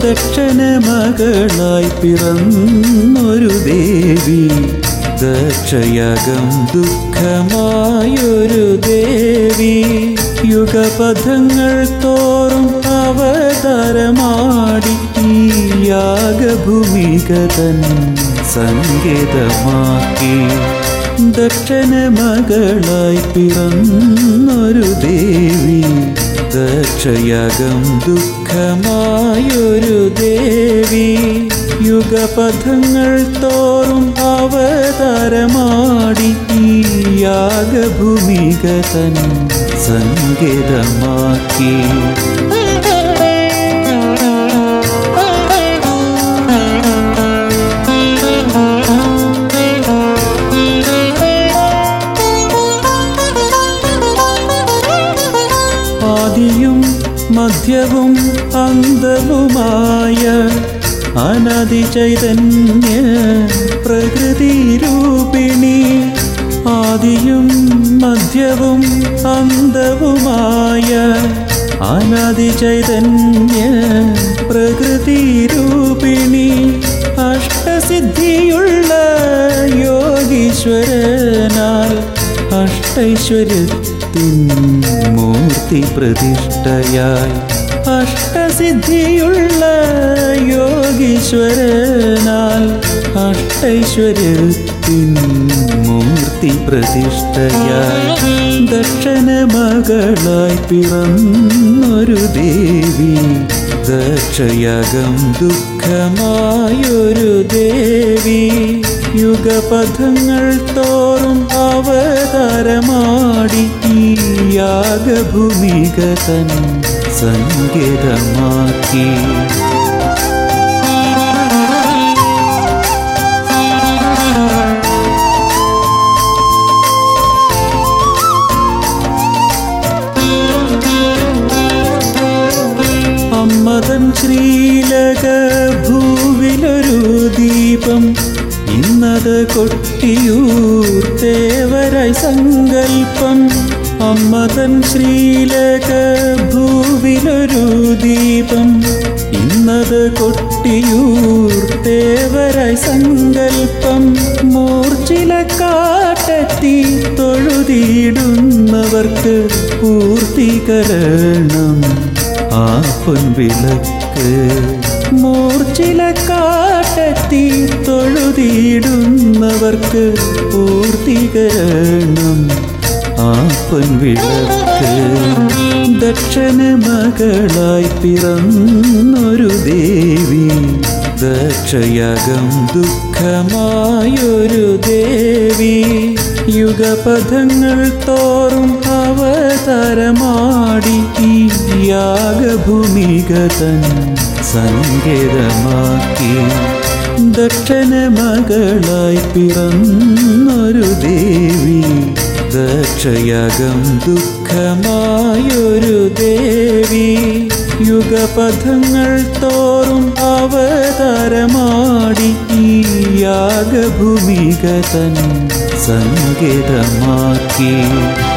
ദക്ഷന മകളായി പിറന്നൊരു ദേവി ദക്ഷയകം ദുഃഖമായൊരു ദേവി യുഗപഥങ്ങൾ തോറും അവതാരമാടി ഈ യാഗഭൂമിക തൻ സങ്കേതമാക്കി ദക്ഷന മകളായി പിറന്നൊരു ദേവി ദക്ഷയകം ദുഃഖമായൊരു ദേവി യുഗപഥങ്ങൾ തോറും അവതാരമാടി ഈ യാഗഭൂമിക തൻ സങ്കേതമാക്കി ആദിയും മധ്യവും അന്തവുമായ അനധി ചൈതന്യ പ്രകൃതി രൂപിണി ആദിയും മധ്യവും അന്തവുമായ അനധി ചൈതന്യ പ്രകൃതി രൂപിണി അഷ്ടസിദ്ധിയുള്ള യോഗീശ്വരനാൽ അഷ്ടൈശ്വര്യത്തിൻ മൂർത്തി പ്രതിഷ്ഠയായി അഷ്ടസിദ്ധിയുള്ള യോഗീശ്വരനാൽ അഷ്ടൈശ്വര്യത്തിൻ മൂർത്തി പ്രതിഷ്ഠയായി ദക്ഷന മകളായി പിറന്നൊരു ദേവി ദക്ഷയകം ദുഃഖമായൊരു ദേവി യുഗപഥങ്ങൾ തോറും അവതാരമാടി ഈ യാഗഭൂമിക തൻ സങ്കേതമാക്കി അമ്മതൻ ശ്രീലക ഭൂവിലൊരു ദീപം ഇന്നത് കൊട്ടിയൂർ തേവരായി സങ്കൽപ്പം അമ്മതൻ ശ്രീലക ഭൂവിലൊരു ദീപം ഇന്നത് കൊട്ടിയൂർ തേവരായി സങ്കൽപ്പം മൂർച്ചില കാട്ടെത്തി തൊഴുതിയിടുന്നവർക്ക് പൂർത്തീകരണം ആ പൊൻവിളക്ക് മൂർച്ചില കാട്ടെത്തി തൊഴുതിയിടുന്നവർക്ക് പൂർത്തീകരണം ആ പൊൻവിളക്ക് ദക്ഷന മകളായി പിറന്നൊരു ദേവി ദക്ഷയകം ദുഃഖമായൊരു ദേവി യുഗപഥങ്ങൾ തോറും അവതാരമാടി ഈ യാഗഭൂമിക തൻ സങ്കേതമാക്കി ദക്ഷന മകളായി പിറന്നൊരു ദേവി ദക്ഷയകം ദുഃഖമായൊരു ദേവി യുഗപഥങ്ങൾ തോറും അവതാരമാടി ഈ യാഗഭൂമിക തൻ സങ്കേതമാക്കി